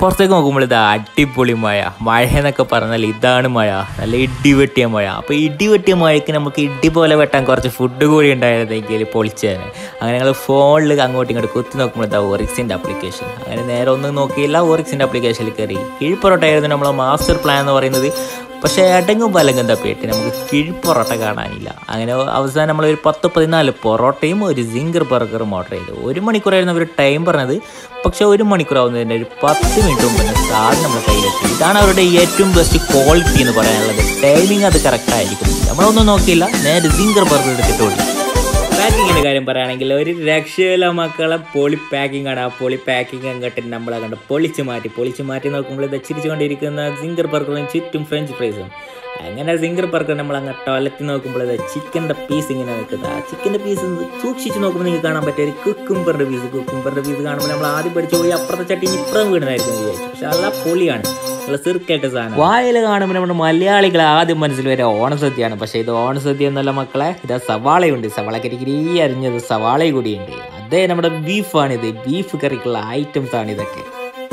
പുറത്തേക്ക് നോക്കുമ്പോൾ ഇതാ അടിപൊളി മഴ മഴ എന്നൊക്കെ പറഞ്ഞാൽ ഇതാണ് മഴ നല്ല ഇടി വെട്ടിയ മഴ അപ്പോൾ ഇടി വെട്ടിയ മഴയ്ക്ക് നമുക്ക് ഇടി പോലെ വെട്ടാൻ കുറച്ച് ഫുഡ് കൂടി ഉണ്ടായിരുന്നെങ്കിൽ പൊളിച്ചേനെ അങ്ങനെ ഞങ്ങൾ ഫോണിൽ അങ്ങോട്ടും ഇങ്ങോട്ട് കുത്തി നോക്കുമ്പോൾ ഇതാ ഒറിക്സിൻ്റെ ആപ്ലിക്കേഷൻ അങ്ങനെ നേരെ ഒന്നും നോക്കിയില്ല ഒറിക്സിൻ്റെ ആപ്ലിക്കേഷനിൽ കയറി കീഴ്പ്പൊറോട്ടയായിരുന്നു നമ്മളെ മാസ്റ്റർ പ്ലാൻ എന്ന് പറയുന്നത് പക്ഷേ എടങ്ങും പലങ്കും തപ്പിയിട്ട് നമുക്ക് കിഴിപ്പൊറോട്ട കാണാനില്ല അങ്ങനെ അവസാനം നമ്മൾ ഒരു പത്ത് പതിനാല് പൊറോട്ടയും ഒരു സിംഗർ ബർഗറും ഓർഡർ ചെയ്തു ഒരു മണിക്കൂറായിരുന്നു അവർ ടൈം പറഞ്ഞത് പക്ഷേ ഒരു മണിക്കൂറാവുന്നതിൻ്റെ ഒരു പത്ത് മിനിറ്റ് മുമ്പ് തന്നെ സാധനം നമ്മുടെ കയ്യിലെത്തി ഇതാണ് അവരുടെ ഏറ്റവും ബെസ്റ്റ് ക്വാളിറ്റി എന്ന് പറയാനുള്ളത് ടൈമിങ് അത് കറക്റ്റ് ആയിരിക്കും നമ്മളൊന്നും നോക്കിയില്ല നേരെ സിംഗർ ബർഗർ എടുത്തിട്ട് ഓടി പാക്കിങ്ങിന്റെ കാര്യം പറയുകയാണെങ്കിൽ ഒരു രക്ഷയില്ല മക്കളെ പൊളി പാക്കിംഗ് ആണ് ആ പൊളി പാക്കിംഗ് അങ്ങോട്ട് നമ്മളെ കണ്ട് പൊളിച്ച് മാറ്റി പൊളിച്ച് മാറ്റി നോക്കുമ്പോൾ ഇത് ചിരിച്ചുകൊണ്ടിരിക്കുന്ന സിംഗർ ബർഗറും ചുറ്റും ഫ്രഞ്ച് ഫ്രൈസും അങ്ങനെ സിംഗർ ബർഗർ നമ്മൾ അങ്ങ് ടോയ്ലറ്റിൽ നോക്കുമ്പോൾ ഇത് ചിക്കൻ്റെ പീസ് ഇങ്ങനെ നിൽക്കുന്നത് ആ ചിക്കൻ്റെ പീസ് സൂക്ഷിച്ച് നോക്കുമ്പോൾ നിങ്ങൾക്ക് കാണാൻ പറ്റിയ ഒരു കുക്കുംബറിൻ്റെ പീസ് കുക്കുംബറിൻ്റെ പീസ് കാണുമ്പോൾ നമ്മൾ ആദ്യം പഠിച്ചു പോയി അപ്പുറത്തെ ചട്ടി ഇപ്പുറം വീണതായിരിക്കും എന്ന് വിചാരിച്ചു പക്ഷെ അല്ല പൊളിയാണ് നല്ല സിർക്കേട്ട സാധനം വായിൽ കാണുമ്പോൾ നമ്മുടെ മലയാളികൾ ആദ്യം മനസ്സിൽ വരെ ഓണസദ്യയാണ് പക്ഷേ ഇത് ഓണസദ്യ എന്നല്ല മക്കളെ ഇത് സവാളയുണ്ട് സവാള കരിക്കിരി അരിഞ്ഞത് സവാള കൂടിയുണ്ട് അതേ നമ്മുടെ ബീഫാണിത് ബീഫ് കറിക്കുള്ള ഐറ്റംസ് ആണ് ഇതൊക്കെ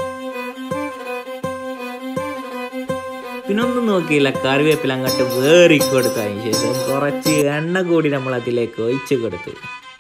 പിന്നെ ഒന്നും നോക്കിയില്ല കറിവേപ്പില അങ്ങോട്ട് വേറി കൊടുത്തതിന് ശേഷം കുറച്ച് എണ്ണ കൂടി നമ്മൾ അതിലേക്ക് ഒഴിച്ചു കൊടുത്ത്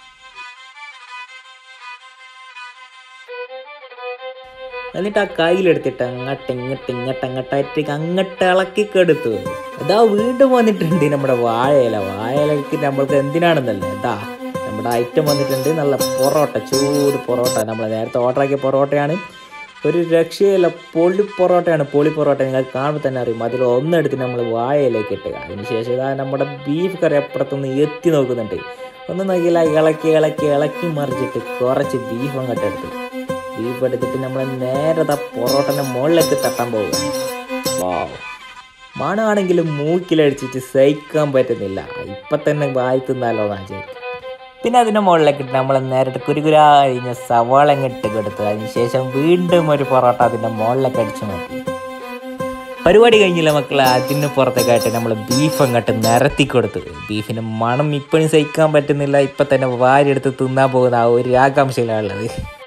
എന്നിട്ട് ആ കയ്യിലെടുത്തിട്ട് അങ്ങോട്ട് ഇങ്ങോട്ട് ഇങ്ങോട്ട് അങ്ങോട്ടായിട്ട് അങ്ങോട്ട് ഇളക്കി കെടുത്തു അതാ വീണ്ടും വന്നിട്ടുണ്ട് നമ്മുടെ വാഴയില വാഴയിലക്ക് നമ്മൾക്ക് എന്തിനാണെന്നല്ലേ ഇതാ നമ്മുടെ ഐറ്റം വന്നിട്ടുണ്ട് നല്ല പൊറോട്ട ചൂട് പൊറോട്ട നമ്മൾ നേരത്തെ ഓർഡർ ആക്കിയ പൊറോട്ടയാണ് ഒരു രക്ഷയില്ല പൊളി പൊറോട്ടയാണ് പൊളി പൊറോട്ട നിങ്ങൾ കാണുമ്പോൾ തന്നെ അറിയും അതിൽ ഒന്നെടുത്ത് നമ്മൾ വാഴയിലേക്ക് ഇട്ട് അതിനുശേഷം ഇതാ നമ്മുടെ ബീഫ് കറി അപ്പുറത്തുനിന്ന് എത്തി നോക്കുന്നുണ്ട് ഒന്നും നോക്കിയില്ല ഇളക്കി ഇളക്കി ഇളക്കി മറിച്ചിട്ട് കുറച്ച് ബീഫ് അങ്ങോട്ട് എടുത്ത് ബീഫ് എടുത്തിട്ട് നമ്മൾ നേരെ ദാ പൊറോട്ടൻ്റെ മുകളിലേക്ക് തട്ടാൻ പോവുക വാവ് മണമാണെങ്കിലും മൂക്കിലടിച്ചിട്ട് സഹിക്കാൻ പറ്റുന്നില്ല ഇപ്പം തന്നെ വായി തിന്നാലോ എന്നാ വിചാരിക്കും പിന്നെ അതിൻ്റെ മുകളിലേക്ക് ഇട്ട് നമ്മൾ നേരിട്ട് കുരുകുരാ കഴിഞ്ഞ സവാള ഇട്ട് കൊടുത്തു അതിനുശേഷം വീണ്ടും ഒരു പൊറോട്ട അതിൻ്റെ മുകളിലേക്ക് അടിച്ചു മാറ്റി പരിപാടി കഴിഞ്ഞില്ല മക്കളെ അതിന് പുറത്തേക്കായിട്ട് നമ്മൾ ബീഫ് അങ്ങോട്ട് നിരത്തി കൊടുത്തു ബീഫിന് മണം ഇപ്പോഴും സഹിക്കാൻ പറ്റുന്നില്ല ഇപ്പം തന്നെ വാരിയെടുത്ത് തിന്നാൻ പോകുന്ന ആ ഒരു ആകാംക്ഷയിലാണുള്ളത്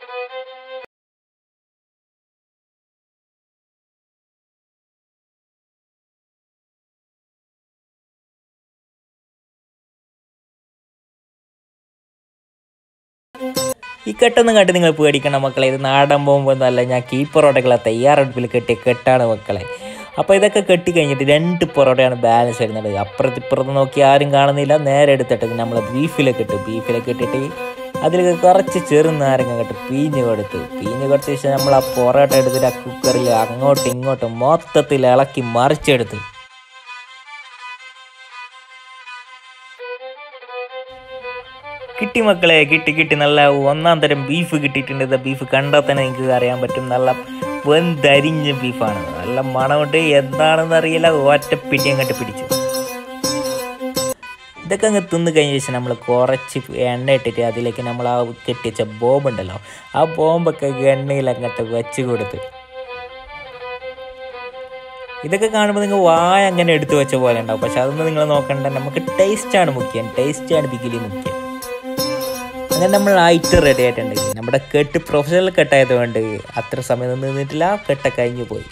ഈ കെട്ടൊന്നും കണ്ട് നിങ്ങൾ പേടിക്കണം മക്കളെ ഇത് നാടൻ പോകുമ്പോഴൊന്നുമല്ല ഞാൻ കീ പൊറോട്ടകളെ തയ്യാറെടുപ്പിൽ കെട്ടിയ കെട്ടാണ് മക്കളെ അപ്പോൾ ഇതൊക്കെ കെട്ടി കഴിഞ്ഞിട്ട് രണ്ട് പൊറോട്ടയാണ് ബാലൻസ് വരുന്നത് അപ്പുറത്ത് ഇപ്പുറത്ത് നോക്കി ആരും കാണുന്നില്ല നേരെ എടുത്തിട്ട് നമ്മൾ ബീഫിലേക്ക് ഇട്ടു ബീഫിലേക്ക് ഇട്ടിട്ട് അതിലേക്ക് കുറച്ച് ചെറുനാരങ്ങ കെട്ട് പീഞ്ഞ് കൊടുത്തു പീഞ്ഞ് കൊടുത്ത ശേഷം നമ്മൾ ആ പൊറോട്ട എടുത്തിട്ട് ആ കുക്കറിൽ അങ്ങോട്ടും ഇങ്ങോട്ടും മൊത്തത്തിൽ ഇളക്കി മറിച്ചെടുത്തു കിട്ടി മക്കളെ കിട്ടി കിട്ടി നല്ല ഒന്നാം തരം ബീഫ് കിട്ടിയിട്ടുണ്ട് ഇത് ബീഫ് കണ്ടാൽ തന്നെ നിങ്ങൾക്ക് അറിയാൻ പറ്റും നല്ല വെന്തരിഞ്ഞ ബീഫാണ് നല്ല മണമുണ്ട് എന്താണെന്ന് അറിയില്ല ഒറ്റപ്പിടി അങ്ങോട്ട് പിടിച്ചു ഇതൊക്കെ അങ്ങ് തിന്ന് കഴിഞ്ഞ ശേഷം നമ്മൾ കുറച്ച് എണ്ണ ഇട്ടിട്ട് അതിലേക്ക് നമ്മൾ ആ കെട്ടിച്ച ബോംബ് ഉണ്ടല്ലോ ആ ബോംബൊക്കെ എണ്ണയിൽ അങ്ങോട്ട് വെച്ച് കൊടുത്ത് ഇതൊക്കെ കാണുമ്പോൾ നിങ്ങൾ വായ അങ്ങനെ എടുത്തു വെച്ച പോലെ ഉണ്ടാവും പക്ഷെ അതൊന്നും നിങ്ങൾ നോക്കണ്ട നമുക്ക് ടേസ്റ്റാണ് മുഖ്യം ടേസ്റ്റാണ് ബിഗിലി മുഖ്യം അങ്ങനെ നമ്മൾ ഐറ്റം റെഡി ആയിട്ടുണ്ടെങ്കിൽ നമ്മുടെ കെട്ട് പ്രൊഫഷണൽ കെട്ടായതുകൊണ്ട് അത്ര സമയം നിന്നിട്ടില്ല കെട്ട കഴിഞ്ഞു പോയി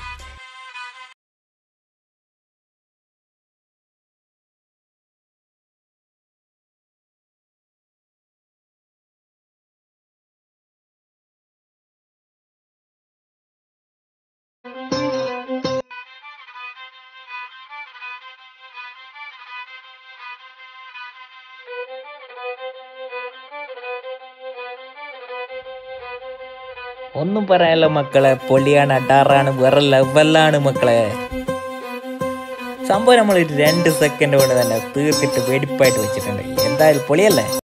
ഒന്നും പറയാനല്ലോ മക്കളെ പൊളിയാണ് അടാറാണ് വേറെ ലെവലാണ് മക്കളെ സംഭവം നമ്മൾ രണ്ട് സെക്കൻഡ് കൊണ്ട് തന്നെ തീർത്തിട്ട് വെടിപ്പായിട്ട് വെച്ചിട്ടുണ്ട് എന്തായാലും പൊളിയല്ലേ